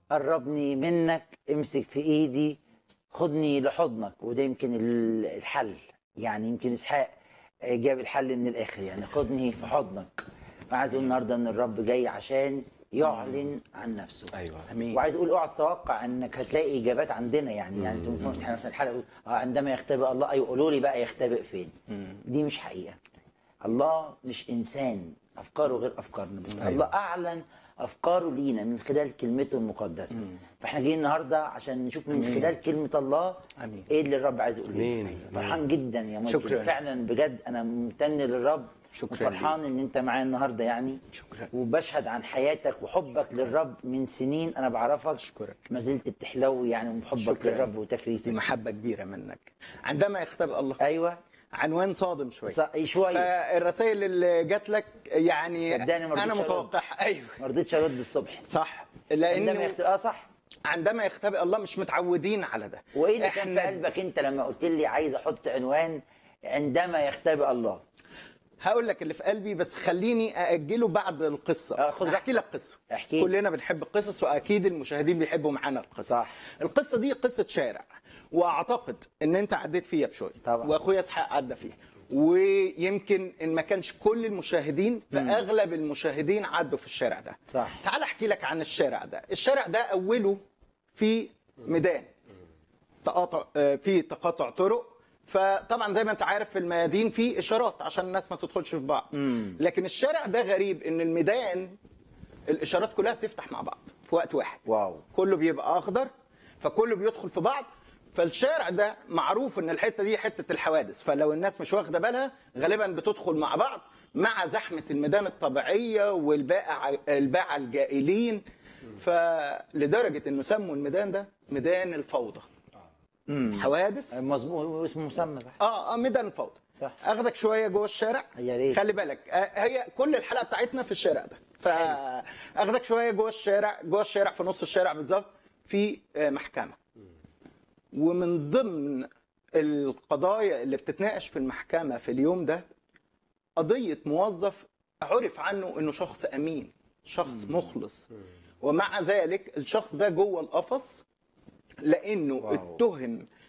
قربني منك امسك في ايدي خدني لحضنك وده يمكن ال- الحل يعني يمكن اسحاق جاب الحل من الاخر يعني خدني في حضنك وعايز اقول النهارده ان الرب جاي عشان يعلن عن نفسه ايوه امين وعايز اقول اوعى تتوقع انك هتلاقي اجابات عندنا يعني يعني انت ممكن تفتح مثلا الحلقه تقول اه عندما يختبئ الله ايوه قولوا لي بقى يختبئ فين دي مش حقيقه الله مش انسان افكاره غير افكارنا بس أيوة. الله اعلن افكاره لينا من خلال كلمته المقدسه فاحنا جايين النهارده عشان نشوف من خلال كلمه الله آمين. ايه اللي الرب عايز يقوله آمين. لنا. فرحان جدا يا مايكل شكراً. فعلا بجد انا ممتن للرب شكراً وفرحان ان انت معايا النهارده يعني شكراً. وبشهد عن حياتك وحبك للرب من سنين انا بعرفك أشكرك. ما زلت بتحلو يعني من حبك شكراً. للرب دي وتكريسك محبه كبيره منك عندما يختبئ الله ايوه عنوان صادم شويه ص- شويه فالرسائل اللي جات لك يعني صدقني ما انا رضيتش أرد. متوقع ايوه ما رضيتش ارد الصبح صح عندما لانه يخت... اه صح عندما يختبئ الله مش متعودين على ده وايه اللي كان في إحنا- قلبك انت لما قلت لي عايز احط عنوان عندما يختبئ الله هقول لك اللي في قلبي بس خليني ااجله بعد القصه آه، خد احكي لك قصه احكي لي. كلنا بنحب القصص واكيد المشاهدين بيحبوا معانا القصص صح. القصه دي قصه شارع واعتقد ان انت عديت فيها بشويه طبعا. واخويا اسحاق عدى فيها ويمكن ان ما كانش كل المشاهدين فاغلب المشاهدين عدوا في الشارع ده صح. تعال احكي لك عن الشارع ده الشارع ده اوله في ميدان تقاطع آه، في تقاطع طرق فطبعا زي ما انت عارف في الميادين في اشارات عشان الناس ما تدخلش في بعض لكن الشارع ده غريب ان الميدان الاشارات كلها بتفتح مع بعض في وقت واحد واو كله بيبقى اخضر فكله بيدخل في بعض فالشارع ده معروف ان الحته دي حته الحوادث فلو الناس مش واخده بالها غالبا بتدخل مع بعض مع زحمه الميدان الطبيعيه والبائع الباعه الجائلين فلدرجه انه سموا الميدان ده ميدان الفوضى حوادث مظبوط اسمه مسمى صح اه اه ميدان الفوضى صح. اخدك شويه جوه الشارع يا ريت. خلي بالك آه هي كل الحلقه بتاعتنا في الشارع ده فاخدك شويه جوه الشارع جوه الشارع في نص الشارع بالظبط في آه محكمه ومن ضمن القضايا اللي بتتناقش في المحكمه في اليوم ده قضيه موظف عرف عنه انه شخص امين شخص مخلص ومع ذلك الشخص ده جوه القفص لانه واو. اتهم